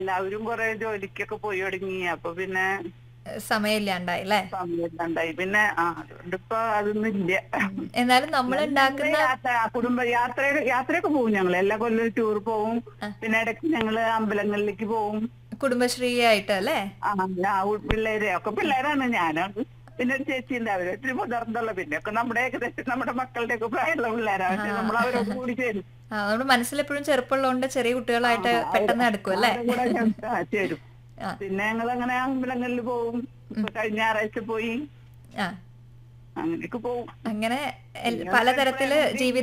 എല്ലാവരും കുറെ ജോലിക്കൊക്കെ പോയി തുടങ്ങി അപ്പൊ പിന്നെ സമയമില്ലാണ്ടായി അല്ലേ സമയത്തുണ്ടായി പിന്നെ ആ അതുകൊണ്ട് ഇപ്പൊ അതൊന്നും ഇല്ല എന്നാലും നമ്മൾ ഉണ്ടാക്കുന്ന യാത്ര കുടുംബ യാത്ര യാത്രയൊക്കെ പോകും ഞങ്ങൾ എല്ലാ കൊല്ലവും ടൂർ പോവും പിന്നെ ഇടയ്ക്ക് ഞങ്ങള് അമ്പലങ്ങളിലേക്ക് പോവും കുടുംബശ്രീ ആയിട്ട് അല്ലേ ആ ആ ഉ- പിള്ളേര് ഒക്കെ പിള്ളേരാണ് ഞാനാണ് പിന്നെ ഒരു ചേച്ചി ഉണ്ട് അവര് ഒത്തിരി മുതിർന്നുള്ള പിന്നെ ഒക്കെ നമ്മുടെ ഏകദേശം നമ്മുടെ മക്കളുടെ ഒക്കെ പ്രായമുള്ള പിള്ളേരാണ് പക്ഷെ നമ്മൾ അവരോട് കൂടി ചേരും ആ, നമ്മുടെ മനസ്സിലെപ്പോഴും ചെറുപ്പമുള്ളതുകൊണ്ട് ചെറിയ കുട്ടികളായിട്ട് പെട്ടെന്ന് അടുക്കും അല്ലേ അവരുടെ കൂടെ ഞാൻ ആ, ചേരും ആ. പിന്നെ ഞങ്ങൾ അങ്ങനെ അമ്പലങ്ങളിൽ പോവും ഇപ്പൊ കഴിഞ്ഞ ഞായറാഴ്ച പോയി ആ അങ്ങനെയൊക്കെ പോവും അങ്ങനെ എൽ- പലതരത്തില് ജീവിത